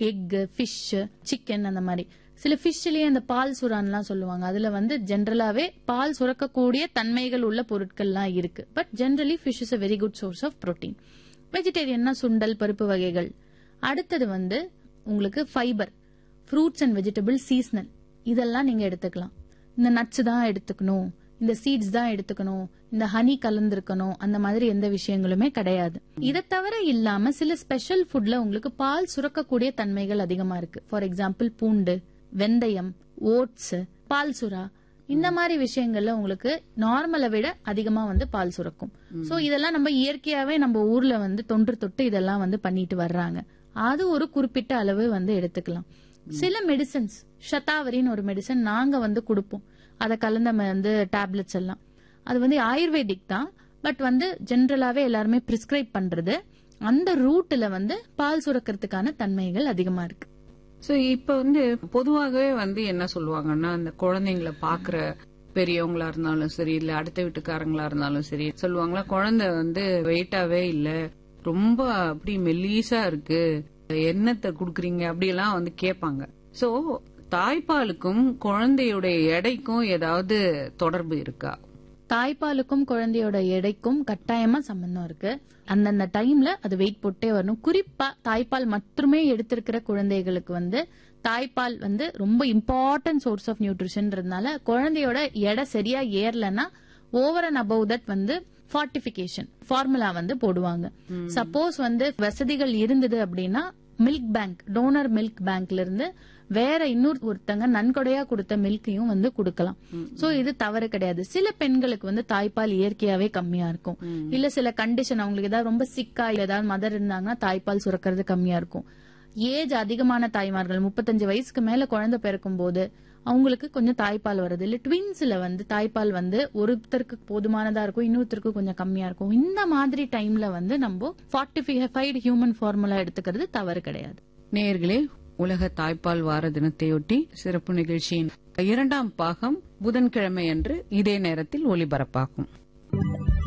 egg fish chicken அந்த மாதிரி சில ஃபிஷ்லயே அந்த பால் சுறான்லாம் சொல்லுவாங்க அதுல வந்து ஜென்ரலாவே பால் சுரக்கக்கூடிய தன்மைகள் உள்ள பொருட்கள்லாம் இருக்கு but generally fish is a very good source of protein வெஜிடேரியன்னா சுண்டல் பருப்பு வகைகள் அடுத்தது வந்து உங்களுக்கு fibre fruits and vegetable seasonal இதெல்லாம் நீங்க எடுத்துக்கலாம் இந்த நட்ஸ் தான் எடுத்துக்கணும் இந்த சீட்ஸ் தான் எடுத்துக்கணும் இந்த ஹனி கலந்திருக்கணும் அந்த மாதிரி எந்த விஷயங்களுமே கிடையாது இதை தவிர இல்லாம சில ஸ்பெஷல் ஃபுட்ல உங்களுக்கு பால் சுரக்கக்கூடிய தன்மைகள் அதிகமா இருக்கு ஃபார் எக்ஸாம்பிள் பூண்டு வெந்தயம் ஓட்ஸ் பால் சுறா இந்த மாதிரி விஷயங்கள்ல உங்களுக்கு நார்மலை விட அதிகமா வந்து பால் சுரக்கும் சோ இதெல்லாம் நம்ம இயற்கையாவே நம்ம ஊர்ல வந்து தொன்று தொட்டு இதெல்லாம் வந்து பண்ணிட்டு வர்றாங்க அது ஒரு குறிப்பிட்ட அளவு வந்து எடுத்துக்கலாம் சில மெடிசன்ஸ் ஷதாவரின்னு ஒரு மெடிசன் நாங்க வந்து கொடுப்போம் அதை கலந்த ம- வந்து டேப்லெட்ஸ் எல்லாம் அது வந்து ஆயுர்வேதிக் தான் பட் வந்து ஜென்ரலாவே எல்லாருமே பிரிஸ்கிரைப் பண்றது அந்த ரூட்ல வந்து பால் சுரக்கிறதுக்கான தன்மைகள் அதிகமா இருக்கு சோ இப்ப வந்து பொதுவாகவே வந்து என்ன சொல்லுவாங்கன்னா இந்த குழந்தைங்களை பாக்குற பெரியவங்களா இருந்தாலும் சரி இல்ல அடுத்த வீட்டுக்காரங்களா இருந்தாலும் சரி சொல்லுவாங்களா குழந்தை வந்து வெயிட்டாவே இல்ல ரொம்ப அப்படி மெல்லீஸா இருக்கு என்னத்தை குடுக்குறீங்க அப்படியெல்லாம் வந்து கேட்பாங்க சோ தாய்ப்பாலுக்கும் குழந்தையுடைய எடைக்கும் ஏதாவது தொடர்பு இருக்கா தாய்ப்பாலுக்கும் குழந்தையோட எடைக்கும் கட்டாயமா சம்பந்தம் இருக்கு அந்தந்த டைம்ல அது வெயிட் போட்டே வரணும் குறிப்பா தாய்ப்பால் மட்டுமே எடுத்திருக்கிற குழந்தைகளுக்கு வந்து தாய்ப்பால் வந்து ரொம்ப இம்பார்ட்டன்ட் சோர்ஸ் ஆஃப் நியூட்ரிஷன்றதுனால குழந்தையோட எடை சரியா ஏறலன்னா ஓவர் அண்ட் அபவ் தட் வந்து ஃபார்டிபிகேஷன் ஃபார்முலா வந்து போடுவாங்க சப்போஸ் வந்து வசதிகள் இருந்தது அப்படின்னா மில்க் பேங்க் டோனர் மில்க் பேங்க்ல இருந்து வேற இன்னொரு ஒருத்தங்க நன்கொடையா கொடுத்த மில்கையும் வந்து கொடுக்கலாம் சோ இது தவறு கிடையாது சில பெண்களுக்கு வந்து தாய்ப்பால் இயற்கையாவே கம்மியா இருக்கும் இல்ல சில கண்டிஷன் அவங்களுக்கு ஏதாவது ரொம்ப சிக்கா இல்ல ஏதாவது மதர் இருந்தாங்கன்னா தாய்ப்பால் சுரக்கிறது கம்மியா இருக்கும் ஏஜ் அதிகமான தாய்மார்கள் முப்பத்தஞ்சு வயசுக்கு மேல குழந்தை பிறக்கும் போது அவங்களுக்கு கொஞ்சம் தாய்ப்பால் வருது இல்ல ட்வின்ஸ்ல வந்து தாய்ப்பால் வந்து ஒருத்தருக்கு போதுமானதா இருக்கும் இன்னொருத்தருக்கு கொஞ்சம் கம்மியா இருக்கும் இந்த மாதிரி டைம்ல வந்து நம்ம ஃபார்ட்டிஃபைடு ஹியூமன் ஃபார்முலா எடுத்துக்கிறது தவறு கிடையாது நேயர்களே உலக தாய்ப்பால் வார தினத்தையொட்டி சிறப்பு நிகழ்ச்சியின் இரண்டாம் பாகம் புதன்கிழமை அன்று இதே நேரத்தில் ஒலிபரப்பாகும்